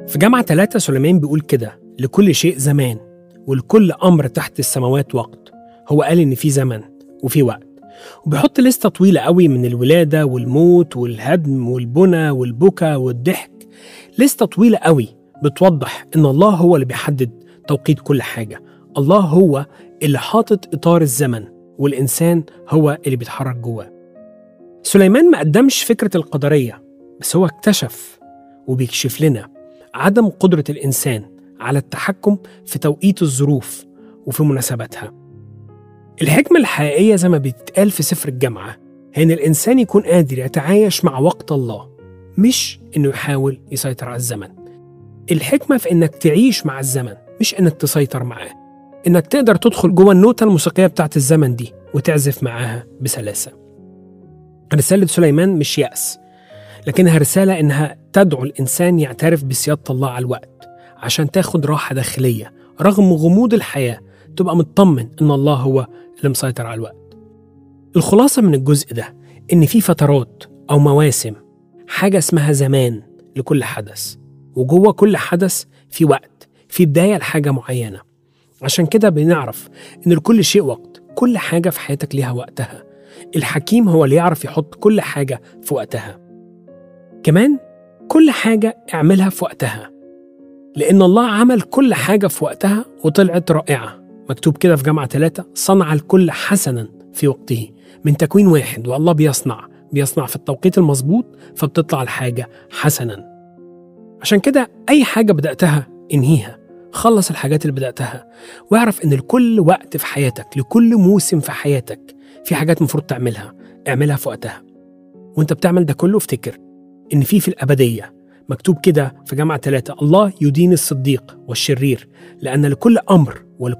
في جامعة ثلاثة سليمان بيقول كده لكل شيء زمان ولكل أمر تحت السماوات وقت هو قال إن في زمن وفي وقت وبيحط لستة طويلة قوي من الولادة والموت والهدم والبنى والبكا والضحك لستة طويلة قوي بتوضح إن الله هو اللي بيحدد توقيت كل حاجة الله هو اللي حاطط إطار الزمن والإنسان هو اللي بيتحرك جواه سليمان ما قدمش فكرة القدرية بس هو اكتشف وبيكشف لنا عدم قدرة الإنسان على التحكم في توقيت الظروف وفي مناسباتها الحكمة الحقيقية زي ما بيتقال في سفر الجامعة هي إن الإنسان يكون قادر يتعايش مع وقت الله مش إنه يحاول يسيطر على الزمن الحكمة في إنك تعيش مع الزمن مش إنك تسيطر معاه إنك تقدر تدخل جوه النوتة الموسيقية بتاعت الزمن دي وتعزف معاها بسلاسة رسالة سليمان مش يأس لكنها رسالة إنها تدعو الإنسان يعترف بسيادة الله على الوقت عشان تاخد راحة داخلية رغم غموض الحياة تبقى مطمن إن الله هو اللي مسيطر على الوقت الخلاصة من الجزء ده إن في فترات أو مواسم حاجة اسمها زمان لكل حدث وجوه كل حدث في وقت في بداية لحاجة معينة عشان كده بنعرف إن لكل شيء وقت كل حاجة في حياتك ليها وقتها الحكيم هو اللي يعرف يحط كل حاجة في وقتها كمان كل حاجة اعملها في وقتها لأن الله عمل كل حاجة في وقتها وطلعت رائعة مكتوب كده في جامعة ثلاثة صنع الكل حسنا في وقته من تكوين واحد والله بيصنع بيصنع في التوقيت المظبوط فبتطلع الحاجة حسنا عشان كده أي حاجة بدأتها انهيها خلص الحاجات اللي بدأتها واعرف إن لكل وقت في حياتك لكل موسم في حياتك في حاجات المفروض تعملها اعملها في وقتها وانت بتعمل ده كله افتكر إن في في الأبدية مكتوب كده في جامعة ثلاثة الله يدين الصديق والشرير لأن لكل أمر